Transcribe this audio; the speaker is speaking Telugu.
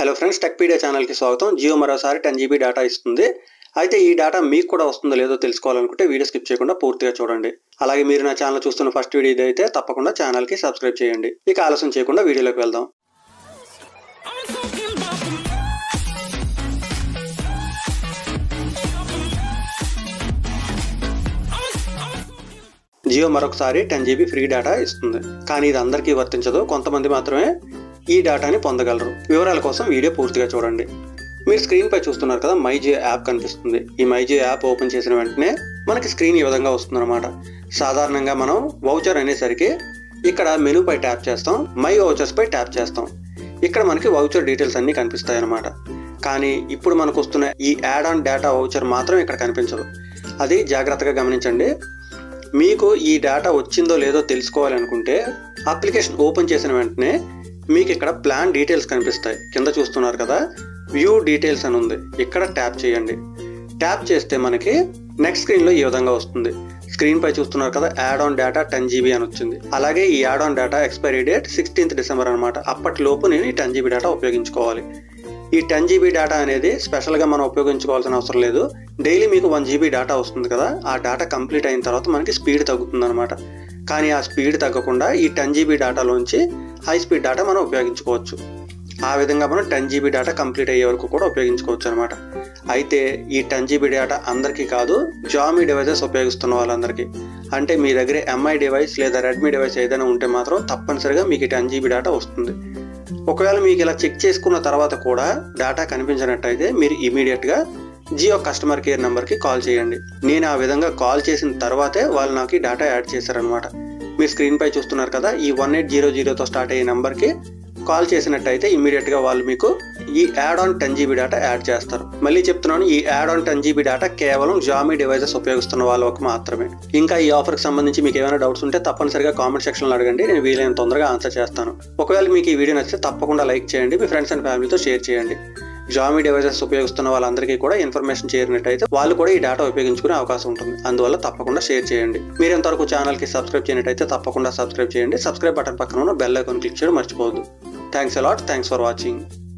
హలో ఫ్రెండ్స్ టెక్పీడియా ఛానల్కి స్వాగతం జియో మరోసారి టెన్ జీబీ డేటా ఇస్తుంది అయితే ఈ డేటా మీకు కూడా వస్తుందో లేదో తెలుసుకోవాలనుకుంటే వీడియో స్కిప్ చేయకుండా పూర్తిగా చూడండి అలాగే మీరు నా ఛానల్ చూస్తున్న ఫస్ట్ వీడియో ఇది అయితే తప్పకుండా ఛానల్కి సబ్స్క్రైబ్ చేయండి ఇక ఆలస్యం చేయకుండా వీడియోలోకి వెళ్దాం I'm talking about the Jio మరొకసారి టెన్ జీబీ ఫ్రీ డేటా ఇస్తుంది కానీ ఇది అందరికీ వర్తించదు కొంతమంది మాత్రమే ఈ డేటాని పొందగలరు వివరాల కోసం వీడియో పూర్తిగా చూడండి మీరు స్క్రీన్ పై చూస్తున్నారు కదా మై జియో యాప్ కనిపిస్తుంది ఈ మై జియో యాప్ ఓపెన్ చేసిన వెంటనే మనకి స్క్రీన్ ఈ విధంగా వస్తుందన్నమాట సాధారణంగా మనం వౌచర్ అనేసరికి ఇక్కడ మెనూ పై ట్యాప్ చేస్తాం మై వౌచర్స్ పై ట్యాప్ చేస్తాం ఇక్కడ మనకి వౌచర్ డీటెయిల్స్ అన్ని కనిపిస్తాయి అన్నమాట కానీ ఇప్పుడు మనకు వస్తున్న ఈ యాడ్ ఆన్ డేటా వౌచర్ మాత్రం ఇక్కడ కనిపించదు అది జాగ్రత్తగా గమనించండి మీకు ఈ డేటా వచ్చిందో లేదో తెలుసుకోవాలనుకుంటే అప్లికేషన్ ఓపెన్ చేసిన వెంటనే మీకు ఇక్కడ ప్లాన్ డీటెయిల్స్ కనిపిస్తాయి కింద చూస్తున్నారు కదా వ్యూ డీటెయిల్స్ అని ఉంది ఇక్కడ ట్యాప్ చేయండి ట్యాప్ చేస్తే మనకి నెక్స్ట్ స్క్రీన్లో ఈ విధంగా వస్తుంది స్క్రీన్ పై చూస్తున్నారు కదా add on data ten GB అని వచ్చింది అలాగే ఈ add on data expiry date sixteenth December అనమాట అప్పటిలోపు నేను ఈ టెన్ జీబీ డేటా ఉపయోగించుకోవాలి ఈ టెన్ జీబీ డేటా అనేది స్పెషల్గా మనం ఉపయోగించుకోవాల్సిన అవసరం లేదు డైలీ మీకు వన్ జీబీ డేటా వస్తుంది కదా ఆ డేటా కంప్లీట్ అయిన తర్వాత మనకి స్పీడ్ తగ్గుతుంది అనమాట కానీ ఆ స్పీడ్ తగ్గకుండా ఈ టెన్ జీబీ డేటాలోంచి హై స్పీడ్ డేటా మనం ఉపయోగించుకోవచ్చు ఆ విధంగా మనం టెన్ జీబీ డేటా కంప్లీట్ అయ్యే వరకు కూడా ఉపయోగించుకోవచ్చు అనమాట అయితే ఈ టెన్ జీబీ డేటా అందరికీ కాదు జామీ డివైసెస్ ఉపయోగిస్తున్న వాళ్ళందరికీ అంటే మీ దగ్గర ఎంఐ డివైస్ లేదా రెడ్మీ డివైస్ ఏదైనా ఉంటే మాత్రం తప్పనిసరిగా మీకు టెన్ జీబీ డేటా వస్తుంది ఒకవేళ మీకు ఇలా చెక్ చేసుకున్న తర్వాత కూడా డేటా కనిపించినట్టయితే మీరు ఇమీడియట్గా జియో కస్టమర్ కేర్ నెంబర్కి కాల్ చేయండి నేను ఆ విధంగా కాల్ చేసిన తర్వాతే వాళ్ళు నాకు ఈ డేటా యాడ్ చేశారనమాట మీరు స్క్రీన్ పై చూస్తున్నారు కదా ఈ వన్ ఎయిట్ జీరో జీరోతో స్టార్ట్ అయ్యే నెంబర్కి కాల్ చేసినట్టయితే ఇమీడియట్గా వాళ్ళు మీకు ఈ add on ten GB data add చేస్తారు మళ్ళీ చెప్తున్నాను ఈ add on ten GB data కేవలం జామీ డివైసెస్ ఉపయోగిస్తున్న వాళ్ళకి మాత్రమే ఇంకా ఈ ఆఫర్కి సంబంధించి మీకు ఏమైనా డౌట్స్ ఉంటే తప్పనిసరిగా కామెంట్ సెక్షన్లో అడగండి నేను వీలైన తొందరగా ఆన్సర్ చేస్తాను ఒకవేళ మీకు ఈ వీడియో నచ్చితే తప్పకుండా లైక్ చేయండి మీ ఫ్రెండ్స్ అండ్ ఫ్యామిలీతో షేర్ చేయండి జామీ డివైసెస్ ఉపయోగిస్తున్న వాళ్ళందరికీ కూడా ఇన్ఫర్మేషన్ చేరినట్టయితే వాళ్ళు కూడా ఈ డేటా ఉపయోగించుకునే అవకాశం ఉంటుంది అందువల్ల తప్పకుండా షేర్ చేయండి మీరు ఎంతవరకు ఛానల్కి సబ్స్క్రైబ్ చేయనట్టయితే తప్పకుండా సబ్స్క్రైబ్ చేయండి సబ్స్క్రైబ్ బటన్ పక్కన ఉన్న బెల్ ఐకాన్ క్లిక్ చేయడం మర్చిపోవద్దు thanks a lot thanks for watching